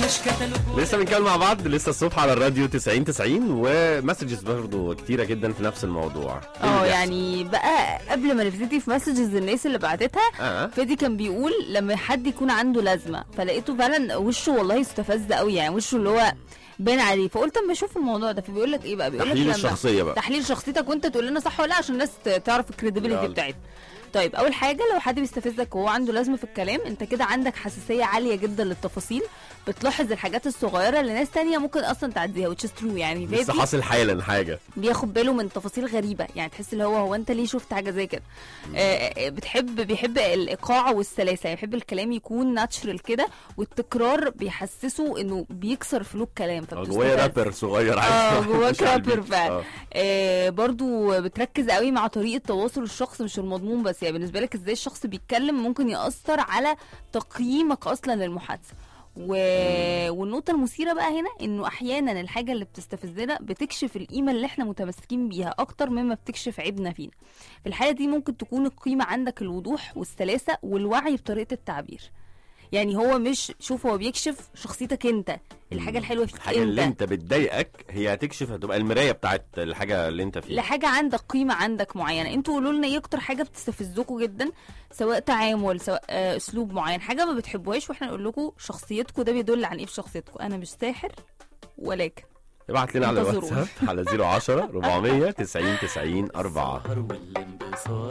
مش كتالوج لسه بنتكلم مع بعض لسه الصبح على الراديو 90 90 ومسجز برضه كتيره جدا في نفس الموضوع إيه اللي اه بيحصل؟ يعني بقى قبل ما نبتدي في مسجز الناس اللي بعتتها اه فادي كان بيقول لما حد يكون عنده لازمه فلقيته فعلا وشه والله استفز قوي يعني وشه اللي هو باين عليه فقلت اما اشوف الموضوع ده فبيقول لك ايه بقى بيقول لك تحليل لما- الشخصيه بقى تحليل شخصيتك وانت تقول لنا صح ولا لا عشان الناس ت- تعرف الكريديبيليتي يلا. بتاعتنا طيب اول حاجه لو حد بيستفزك وهو عنده لازمه في الكلام انت كده عندك حساسيه عاليه جدا للتفاصيل بتلاحظ الحاجات الصغيره اللي ناس تانية ممكن اصلا تعديها which is true يعني لسه فادي حاصل حالا حاجه بياخد باله من تفاصيل غريبه يعني تحس اللي هو هو انت ليه شفت حاجه زي كده آه، آه، بتحب بيحب الايقاع والسلاسه يعني بيحب الكلام يكون ناتشرال كده والتكرار بيحسسه انه بيكسر فلوك كلام جوايا فبتستفز. رابر صغير عايز اه جواك يخش على رابر البيت. فعلا آه. آه برضو بتركز قوي مع طريقه تواصل الشخص مش المضمون بس يعني بالنسبه لك ازاي الشخص بيتكلم ممكن ياثر على تقييمك اصلا للمحادثه و... والنقطة المثيرة بقى هنا انه احيانا الحاجة اللي بتستفزنا بتكشف القيمة اللي احنا متمسكين بيها اكتر مما بتكشف عيبنا فينا في الحالة دي ممكن تكون القيمة عندك الوضوح والسلاسة والوعي بطريقة التعبير يعني هو مش شوف هو بيكشف شخصيتك انت الحاجة الحلوة فيك الحاجه اللي انت انت بتضايقك هي هتكشف هتبقى المرايه بتاعت الحاجه اللي انت فيها لحاجه عندك قيمه عندك معينه انتوا قولوا لنا ايه اكتر حاجه بتستفزكم جدا سواء تعامل سواء آه، اسلوب معين حاجه ما بتحبوهاش واحنا نقول لكم شخصيتكم ده بيدل عن ايه في شخصيتكم انا مش ساحر ولكن ابعت لنا على انتظرونا. الواتساب على 010 400 90 90 4 والانبساط